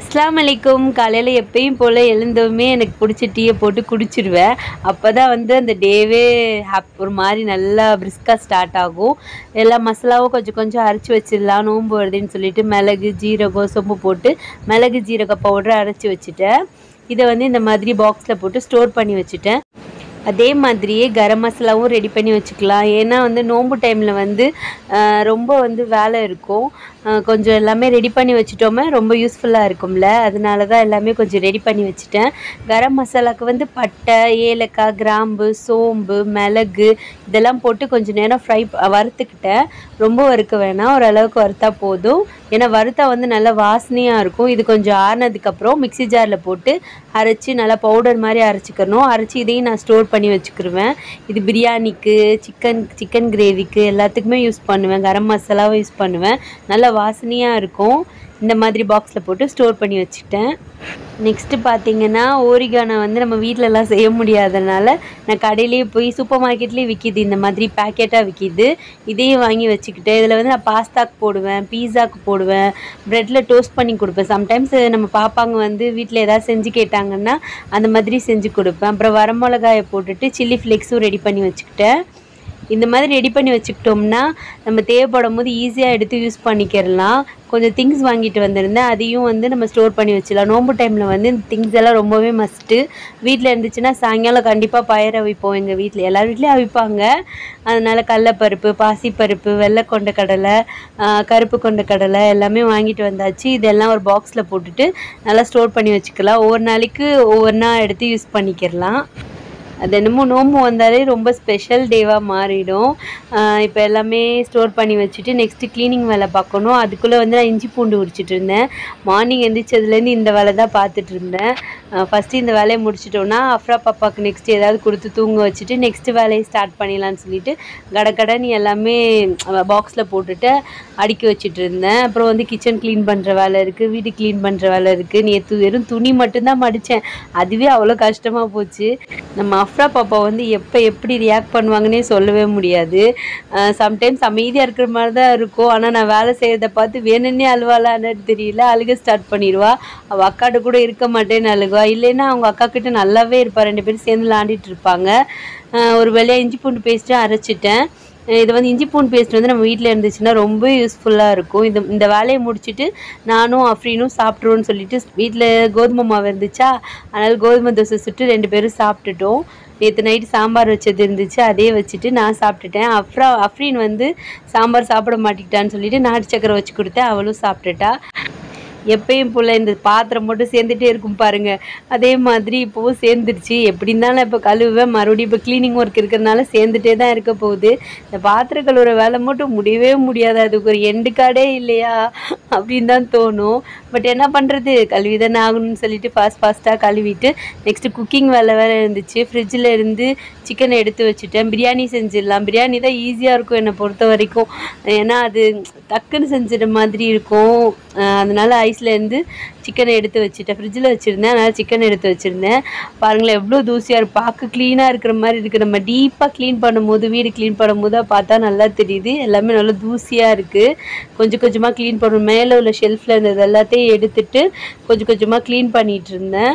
அஸ்லாம் வலைக்கும் காலையில் எப்பயும் போல் எழுந்தவுமே எனக்கு பிடிச்ச டீயை போட்டு குடிச்சிடுவேன் அப்போ தான் வந்து அந்த டேவே ஹாப் ஒரு மாதிரி நல்லா பிரிஸ்காக ஸ்டார்ட் ஆகும் எல்லா மசாலாவும் கொஞ்சம் கொஞ்சம் அரைச்சி வச்சிடலாம் நோன்பு வருதுன்னு சொல்லிட்டு மிளகு ஜீரகம் சொம்பு போட்டு மிளகு ஜீரக பவுடரை அரைச்சி வச்சுட்டேன் இதை வந்து இந்த மாதிரி பாக்ஸில் போட்டு ஸ்டோர் பண்ணி வச்சுட்டேன் அதே மாதிரியே கரம் மசாலாவும் ரெடி பண்ணி வச்சுக்கலாம் ஏன்னா வந்து நோன்பு டைமில் வந்து ஆஹ், ரொம்ப வந்து வேலை இருக்கும் ஆஹ், கொஞ்சம் எல்லாமே ரெடி பண்ணி வச்சுட்டோமே ரொம்ப யூஸ்ஃபுல்லாக இருக்கும்ல அதனால தான் எல்லாமே கொஞ்சம் ரெடி பண்ணி வச்சுட்டேன் கரம் மசாலாவுக்கு வந்து பட்டை ஏலக்காய் கிராம்பு சோம்பு மிளகு இதெல்லாம் போட்டு கொஞ்சம் நேரம் ஃப்ரை வறுத்துக்கிட்டேன் ரொம்ப வறுக்க வேணாம் ஓரளவுக்கு வறுத்தா போதும் ஏன்னா வறுத்தா வந்து நல்லா வாசனையாக இருக்கும் இது கொஞ்சம் ஆறுனதுக்கப்புறம் மிக்ஸி ஜாரில் போட்டு அரைச்சி நல்லா பவுடர் மாதிரி அரைச்சிக்கணும் அரைச்சி இதையும் நான் ஸ்டோர் பண்ணி வச்சுக்கிருவேன் இது பிரியாணிக்கு சிக்கன் சிக்கன் கிரேவிக்கு எல்லாத்துக்குமே யூஸ் பண்ணுவேன் கரம் மசாலாவும் யூஸ் பண்ணுவேன் நல்லா வாசனையாக இருக்கும் இந்த மாதிரி பாக்ஸில் போட்டு ஸ்டோர் பண்ணி வச்சுட்டேன் நெக்ஸ்ட்டு பார்த்தீங்கன்னா ஓரிகானை வந்து நம்ம வீட்டிலலாம் செய்ய முடியாதனால நான் கடையிலேயே போய் சூப்பர் மார்க்கெட்லேயே விற்கிது இந்த மாதிரி பேக்கெட்டாக விற்கிது இதையும் வாங்கி வச்சுக்கிட்டேன் இதில் வந்து நான் பாஸ்தாக்கு போடுவேன் பீஸாக்கு போடுவேன் ப்ரெட்டில் டோஸ்ட் பண்ணி கொடுப்பேன் சம்டைம்ஸ் நம்ம பாப்பாங்க வந்து வீட்டில் ஏதாவது செஞ்சு கேட்டாங்கன்னா அந்த மாதிரி செஞ்சு கொடுப்பேன் அப்புறம் வரமிளகாயை போட்டுட்டு சில்லி ஃப்ளேக்ஸும் ரெடி பண்ணி வச்சுக்கிட்டேன் இந்த மாதிரி ரெடி பண்ணி வச்சுக்கிட்டோம்னா நம்ம தேவைப்படும் போது ஈஸியாக எடுத்து யூஸ் பண்ணிக்கிறலாம் கொஞ்சம் திங்ஸ் வாங்கிட்டு வந்திருந்தேன் அதையும் வந்து நம்ம ஸ்டோர் பண்ணி வச்சிடலாம் நோம்பு டைமில் வந்து இந்த திங்ஸ் எல்லாம் ரொம்பவே மஸ்ட்டு வீட்டில் இருந்துச்சுன்னா சாயங்காலம் கண்டிப்பாக பயிர் அவிப்போம் எங்கள் வீட்டில் எல்லார் வீட்லேயும் அவிப்பாங்க அதனால் கடலப்பருப்பு பாசிப்பருப்பு வெள்ளை கொண்ட கடலை ஆஹ், கருப்பு கொண்ட கடலை எல்லாமே வாங்கிட்டு வந்தாச்சு இதெல்லாம் ஒரு பாக்ஸில் போட்டுட்டு நல்லா ஸ்டோர் பண்ணி வச்சுக்கலாம் ஒவ்வொரு நாளைக்கு ஒவ்வொன்றா எடுத்து யூஸ் பண்ணிக்கிறலாம் அது என்னமோ நோம்பு வந்தாலே ரொம்ப ஸ்பெஷல் டேவாக மாறிடும் இப்போ எல்லாமே ஸ்டோர் பண்ணி வச்சுட்டு நெக்ஸ்ட்டு க்ளீனிங் வேலை பார்க்கணும் அதுக்குள்ளே வந்து நான் இஞ்சி பூண்டு உரிச்சிட்டு இருந்தேன் மார்னிங் எந்திரிச்சதுலேருந்து இந்த வேலை தான் பார்த்துட்டு இருந்தேன் ஃபஸ்ட்டு இந்த வேலையை முடிச்சிட்டோன்னா அஃப்ரா பாப்பாவுக்கு நெக்ஸ்ட் ஏதாவது கொடுத்து தூங்க வச்சுட்டு நெக்ஸ்ட்டு வேலையை ஸ்டார்ட் பண்ணிடலான்னு சொல்லிட்டு கடகடன்னு எல்லாமே பாக்ஸில் போட்டுட்டு அடுக்கி வச்சுட்டு இருந்தேன் அப்புறம் வந்து கிச்சன் க்ளீன் பண்ணுற வேலை இருக்குது வீடு க்ளீன் பண்ணுற வேலை இருக்குது நேற்று வெறும் துணி மட்டும்தான் மடித்தேன் அதுவே அவ்வளோ கஷ்டமாக போச்சு நம்ம அஃப்ரா பாப்பா வந்து எப்போ எப்படி ரியாக்ட் பண்ணுவாங்கன்னே சொல்லவே முடியாது சம்டைம்ஸ் அமைதியாக இருக்கிற மாதிரி தான் இருக்கும் ஆனால் நான் வேலை செய்கிறத பார்த்து வேணும்னே அழுவாளான்னு தெரியல அழுக ஸ்டார்ட் பண்ணிடுவா அவள் அக்காட்ட கூட இருக்க மாட்டேன்னு அழுகுவா இல்லைன்னா அவங்க அக்கா கிட்ட நல்லாவே இருப்பா ரெண்டு பேரும் சேர்ந்து விளாண்டிட்டு இருப்பாங்க அஹ் ஒரு வேலையாக இஞ்சி பூண்டு பேஸ்ட்டும் அரைச்சிட்டேன் அஹ் இது வந்து இஞ்சி பூண்டு பேஸ்ட் வந்து நம்ம வீட்டில் இருந்துச்சுன்னா ரொம்ப யூஸ்ஃபுல்லாக இருக்கும் இது இந்த வேலையை முடிச்சுட்டு நானும் அஃப்ரீனும் சாப்பிட்ருவோன்னு சொல்லிட்டு வீட்டில் கோதுமை மாவு இருந்துச்சா அதனால் கோதுமை தோசை சுட்டு ரெண்டு பேரும் சாப்பிட்டுட்டோம் நேற்று நைட்டு சாம்பார் வச்சது இருந்துச்சு அதே வச்சுட்டு நான் சாப்பிட்டுட்டேன் அஃப்ரா அஃப்ரீன் வந்து சாம்பார் சாப்பிட மாட்டேங்கிட்டான்னு சொல்லிட்டு நாட்டு சக்கரை வச்சு கொடுத்தேன் அவளும் சாப்பிட்டுட்டா எப்பயும் போல் இந்த பாத்திரம் மட்டும் சேர்ந்துட்டே இருக்கும் பாருங்க அதே மாதிரி இப்போவும் சேர்ந்துருச்சு எப்படி இருந்தாலும் இப்போ கழுவுவேன் மறுபடியும் இப்போ க்ளீனிங் ஒர்க் இருக்கிறதுனால சேர்ந்துட்டே தான் இருக்க போகுது இந்த பாத்திரம் கழுவுற வேலை மட்டும் முடியவே முடியாது அதுக்கு ஒரு எண்டு கார்டே இல்லையா அப்படின்னு தான் தோணும் பட் என்ன பண்ணுறது கழுவி தானே ஆகணும்னு சொல்லிட்டு ஃபாஸ்ட் ஃபாஸ்ட்டாக கழுவிட்டு நெக்ஸ்ட்டு குக்கிங் வேலை வேலை இருந்துச்சு ஃப்ரிட்ஜில் இருந்து சிக்கனை எடுத்து வச்சுட்டேன் பிரியாணி செஞ்சிடலாம் பிரியாணி தான் ஈஸியாக இருக்கும் என்னை பொறுத்த வரைக்கும் ஏன்னா அது டக்குன்னு செஞ்சிட மாதிரி இருக்கும் அஹ் அதனால ஐஸில் இருந்து சிக்கனை எடுத்து வச்சுட்டேன் ஃப்ரிட்ஜில் வச்சுருந்தேன் அதனால் சிக்கன் எடுத்து வச்சுருந்தேன் பாருங்களேன் எவ்வளோ தூசியாக இருக்கு பார்க்க க்ளீனாக இருக்கிற மாதிரி இருக்குது நம்ம டீப்பாக க்ளீன் பண்ணும்போது வீடு க்ளீன் பண்ணும்போது தான் பார்த்தா நல்லா தெரியுது எல்லாமே நல்லா தூசியாக இருக்குது கொஞ்சம் கொஞ்சமாக க்ளீன் பண்ணணும் மேலே உள்ள ஷெல்ஃபில் இருந்தது எல்லாத்தையும் எடுத்துட்டு கொஞ்சம் கொஞ்சமாக க்ளீன் பண்ணிகிட்டு இருந்தேன்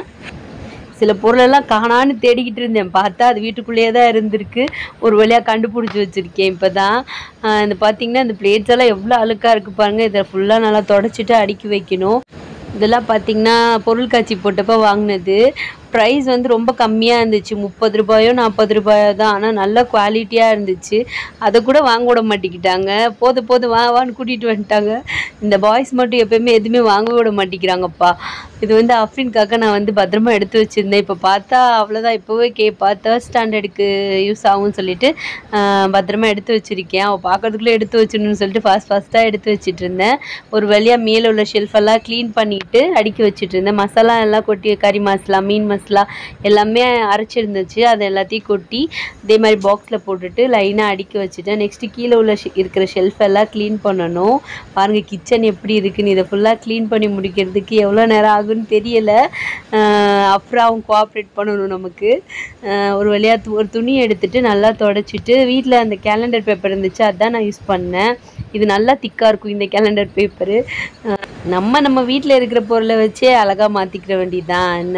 சில பொருளெல்லாம் காணான்னு தேடிக்கிட்டு இருந்தேன் பார்த்தா அது வீட்டுக்குள்ளேயே தான் இருந்திருக்கு ஒரு வழியாக கண்டுபிடிச்சி வச்சுருக்கேன் இப்போ தான் இந்த பார்த்தீங்கன்னா இந்த பிளேட்ஸ் எல்லாம் எவ்வளோ அழுக்காக இருக்குது பாருங்கள் இதை ஃபுல்லாக நல்லா தொடச்சிட்டு அடுக்கி வைக்கணும் இதெல்லாம் பார்த்தீங்கன்னா பொருள் காட்சி போட்டப்போ வாங்கினது ப்ரைஸ் வந்து ரொம்ப கம்மியாக இருந்துச்சு முப்பது ரூபாயோ நாற்பது ரூபாயோ தான் ஆனால் நல்ல குவாலிட்டியாக இருந்துச்சு அதை கூட வாங்க விட மாட்டேங்கிட்டாங்க போது போது வா வான்னு கூட்டிகிட்டு வந்துட்டாங்க இந்த பாய்ஸ் மட்டும் எப்பயுமே எதுவுமே வாங்க விட மாட்டேங்கிறாங்கப்பா இது வந்து அஃப்ரின்காக நான் வந்து பத்திரமா எடுத்து வச்சுருந்தேன் இப்போ பார்த்தா அவ்வளோதான் இப்போவே கேட்பா தேர்ட் ஸ்டாண்டர்டுக்கு யூஸ் ஆகும்னு சொல்லிட்டு ஆஹ், பத்திரமா எடுத்து வச்சுருக்கேன் அவள் பார்க்கறதுக்குள்ளே எடுத்து வச்சிடணும்னு சொல்லிட்டு ஃபாஸ்ட் ஃபாஸ்ட்டாக எடுத்து வச்சிட்டு இருந்தேன் ஒரு வழியாக மேலே உள்ள ஷெல்ஃபெல்லாம் க்ளீன் பண்ணிட்டு அடுக்கி வச்சுட்டு இருந்தேன் மசாலா எல்லாம் கொட்டி கறி மசாலா மீன் மசாலா மசாலா எல்லாமே அரைச்சிருந்துச்சு அதை எல்லாத்தையும் கொட்டி இதே மாதிரி பாக்ஸில் போட்டுட்டு லைனாக அடுக்கி வச்சுட்டேன் நெக்ஸ்ட்டு கீழே உள்ள ஷெ- இருக்கிற ஷெல்ஃப் எல்லாம் க்ளீன் பண்ணணும் பாருங்கள் கிச்சன் எப்படி இருக்குன்னு இதை ஃபுல்லாக க்ளீன் பண்ணி முடிக்கிறதுக்கு எவ்வளோ நேரம் ஆகுன்னு தெரியல ஆஹ் அப்புறம் அவங்க கோஆப்ரேட் பண்ணணும் நமக்கு ஆஹ் ஒரு வழியாக து ஒரு துணி எடுத்துட்டு நல்லா தொடச்சிட்டு வீட்டில் அந்த கேலண்டர் பேப்பர் இருந்துச்சு அதான் நான் யூஸ் பண்ணேன் இது நல்லா திக்காக இருக்கும் இந்த கேலண்டர் பேப்பரு நம்ம நம்ம வீட்டில் இருக்கிற பொருளை வச்சே அழகாக மாற்றிக்கிற வேண்டியதுதான் என்ன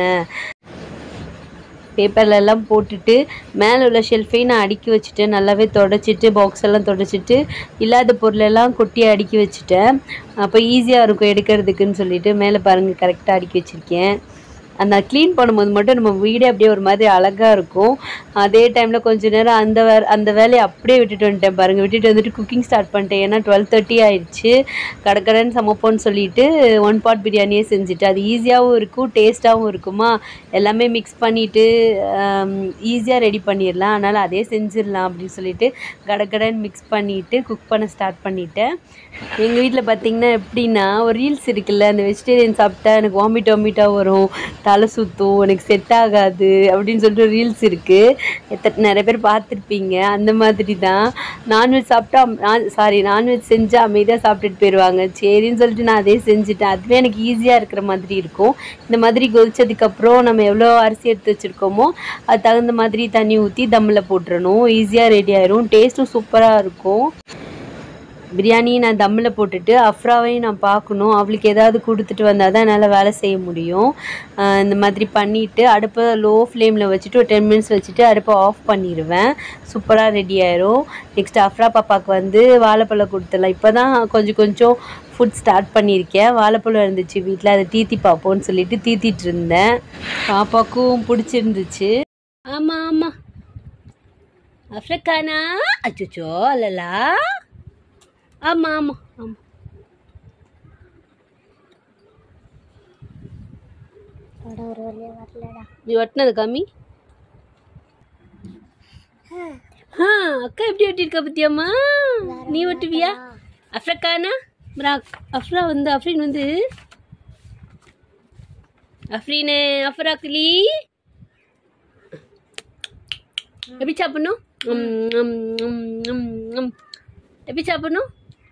பேப்பர்ல எல்லாம் போட்டுட்டு மேலே உள்ள ஷெல்ஃபையும் நான் அடுக்கி வச்சுட்டேன் நல்லாவே தொடச்சிட்டு பாக்ஸ் எல்லாம் தொடச்சிட்டு இல்லாத பொருளெல்லாம் கொட்டி அடுக்கி வச்சுட்டேன் அப்போ ஈஸியாக இருக்கும் எடுக்கிறதுக்குன்னு சொல்லிட்டு மேலே பாருங்கள் கரெக்டாக அடுக்கி வச்சுருக்கேன் அந்த க்ளீன் பண்ணும்போது மட்டும் நம்ம வீடே அப்படியே ஒரு மாதிரி அழகாக இருக்கும் அதே டைமில் கொஞ்ச நேரம் அந்த வே அந்த வேலையை அப்படியே விட்டுட்டு வந்துட்டேன் பாருங்கள் விட்டுட்டு வந்துட்டு குக்கிங் ஸ்டார்ட் பண்ணிட்டேன் ஏன்னா டுவெல் தேர்ட்டி ஆயிடுச்சு கடற்கடன்னு சமைப்போன்னு சொல்லிட்டு ஒன் பாட் பிரியாணியே செஞ்சுட்டு அது ஈஸியாகவும் இருக்கும் டேஸ்ட்டாகவும் இருக்குமா எல்லாமே மிக்ஸ் பண்ணிவிட்டு ஈஸியாக ரெடி பண்ணிடலாம் அதனால் அதே செஞ்சிடலாம் அப்படின்னு சொல்லிட்டு கடற்கடன்னு மிக்ஸ் பண்ணிவிட்டு குக் பண்ண ஸ்டார்ட் பண்ணிட்டேன் எங்கள் வீட்டில் பார்த்தீங்கன்னா எப்படின்னா ஒரு ரீல்ஸ் இருக்குல்ல அந்த வெஜிடேரியன் சாப்பிட்டா எனக்கு வாமிட் வாமிட்டாக வரும் தலை சுற்றும் எனக்கு செட் ஆகாது அப்படின்னு சொல்லிட்டு ரீல்ஸ் இருக்குது எத்த நிறைய பேர் பார்த்துருப்பீங்க அந்த மாதிரி தான் நான்வெஜ் சாப்பிட்டா நான் சாரி நான்வெஜ் செஞ்சு அமைதியாக சாப்பிட்டுட்டு போயிடுவாங்க சரின்னு சொல்லிட்டு நான் அதே செஞ்சுட்டேன் அதுவே எனக்கு ஈஸியாக இருக்கிற மாதிரி இருக்கும் இந்த மாதிரி கொதிச்சதுக்கப்புறம் நம்ம எவ்வளோ அரிசி எடுத்து வச்சுருக்கோமோ அது தகுந்த மாதிரி தண்ணி ஊற்றி தம்மில் போட்டுறணும் ஈஸியாக ரெடி ஆயிரும் டேஸ்ட்டும் சூப்பராக இருக்கும் பிரியாணி நான் தம்மில் போட்டுட்டு அஃப்ராவையும் நான் பார்க்கணும் அவளுக்கு ஏதாவது கொடுத்துட்டு வந்தால் தான் என்னால் வேலை செய்ய முடியும் ஆஹ் இந்த மாதிரி பண்ணிவிட்டு அடுப்பை லோ ஃப்ளேமில் வச்சுட்டு ஒரு டென் மினிட்ஸ் வச்சுட்டு அடுப்பை ஆஃப் பண்ணிடுவேன் சூப்பராக ரெடி ஆயிரும் நெக்ஸ்ட் அஃப்ரா பாப்பாவுக்கு வந்து வாழைப்பழம் கொடுத்துடலாம் இப்போ தான் கொஞ்சம் கொஞ்சம் ஃபுட் ஸ்டார்ட் பண்ணியிருக்கேன் வாழைப்பழம் இருந்துச்சு வீட்டில் அதை தீத்தி பார்ப்போம்னு சொல்லிட்டு தீத்திட்டு இருந்தேன் பாப்பாவுக்கும் பிடிச்சிருந்துச்சு ஆமாம் ஆமாம் அஃப்ரக்கானா அச்சோ அல்லலா ஆமாம் ஆமாம் ஆமாம் படம் ஒரு வழியாக வரலடா நீ ஒட்டினது காமி ஆ அக்கா எப்படி ஒட்டியிருக்கா பத்தியாம்மா நீ ஒட்டுவியா அஃப்ரக்கானா பிரா அஃப்ரா வந்து அஃப்ரீன் வந்து அஃப்ரீனு அஃப்ராக்லி எப்படி சாப்பிடணும் உம், உம், உம், உம், உம். எப்படி சாப்பிடணும்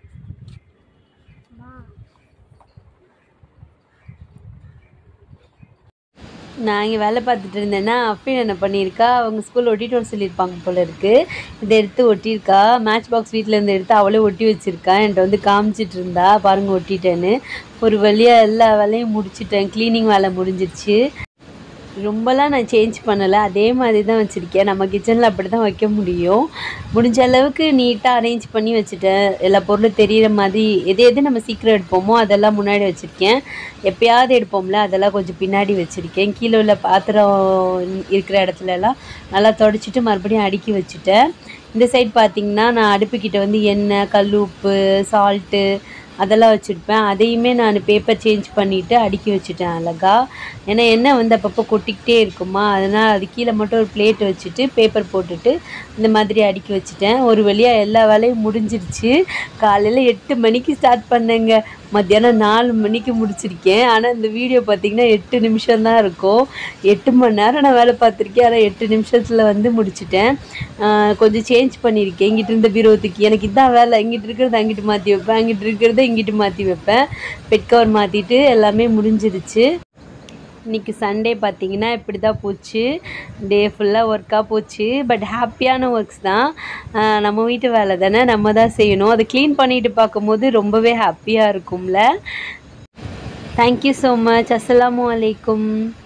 நான் இங்கே வேலை பார்த்துட்டு இருந்தேன்னா அஃபின் என்ன பண்ணியிருக்கா அவங்க ஸ்கூலில் ஒட்டிட்டு வர சொல்லியிருப்பாங்க போல இருக்கு இதை எடுத்து ஒட்டியிருக்கா மேட்ச் பாக்ஸ் வீட்டில் இருந்து எடுத்து அவளே ஒட்டி வச்சிருக்கா என்கிட்ட வந்து காமிச்சிட்டு இருந்தா பாருங்க ஒட்டிட்டேன்னு ஒரு வழியாக எல்லா வேலையும் முடிச்சிட்டேன் க்ளீனிங் வேலை முடிஞ்சிருச்சு ரொம்பலாம் நான் சேஞ்ச் பண்ணலை அதே மாதிரி தான் வச்சுருக்கேன் நம்ம கிச்சனில் அப்படி தான் வைக்க முடியும் முடிஞ்ச அளவுக்கு நீட்டாக அரேஞ்ச் பண்ணி வச்சுட்டேன் எல்லா பொருளும் தெரியிற மாதிரி எது எது நம்ம சீக்கிரம் எடுப்போமோ அதெல்லாம் முன்னாடி வச்சுருக்கேன் எப்பயாவது எடுப்போம்ல அதெல்லாம் கொஞ்சம் பின்னாடி வச்சுருக்கேன் கீழே உள்ள பாத்திரம் இருக்கிற இடத்துலலாம் நல்லா தொடச்சிட்டு மறுபடியும் அடுக்கி வச்சுட்டேன் இந்த சைடு பார்த்தீங்கன்னா நான் அடுப்புக்கிட்ட வந்து எண்ணெய் கல் உப்பு சால்ட்டு அதெல்லாம் வச்சுருப்பேன் அதையுமே நான் பேப்பர் சேஞ்ச் பண்ணிவிட்டு அடுக்கி வச்சுட்டேன் அழகா ஏன்னா எண்ணெய் வந்து அப்பப்போ கொட்டிக்கிட்டே இருக்குமா அதனால் அது கீழே மட்டும் ஒரு பிளேட் வச்சுட்டு பேப்பர் போட்டுட்டு இந்த மாதிரி அடுக்கி வச்சுட்டேன் ஒரு வழியாக எல்லா வேலையும் முடிஞ்சிருச்சு காலையில் எட்டு மணிக்கு ஸ்டார்ட் பண்ணேங்க மத்தியானம் நாலு மணிக்கு முடிச்சிருக்கேன் ஆனால் இந்த வீடியோ பார்த்தீங்கன்னா எட்டு நிமிஷம் தான் இருக்கும் எட்டு மணி நேரம் நான் வேலை பார்த்துருக்கேன் ஆனால் எட்டு நிமிஷத்தில் வந்து முடிச்சிட்டேன் ஆஹ் கொஞ்சம் சேஞ்ச் பண்ணியிருக்கேன் இங்கிட்டு இருந்த பீரோத்துக்கு எனக்கு இதான் வேலை இங்கிட்டு இருக்கிறத அங்கிட்டு மாற்றி வைப்பேன் அங்கிட்டு இருக்கிறத இங்கிட்டு மாற்றி வைப்பேன் பெட் கவர் மாற்றிட்டு எல்லாமே முடிஞ்சிருச்சு இன்னைக்கு சண்டே பார்த்தீங்கன்னா இப்படி தான் போச்சு டே ஃபுல்லாக ஒர்க்காக போச்சு பட் ஹாப்பியான ஒர்க்ஸ் தான் ஆஹ் நம்ம வீட்டு வேலை தானே நம்ம தான் செய்யணும் அதை க்ளீன் பண்ணிட்டு பார்க்கும்போது ரொம்பவே ஹாப்பியாக இருக்கும்ல தேங்க்யூ ஸோ மச் அஸ்ஸலாமு அலைக்கும்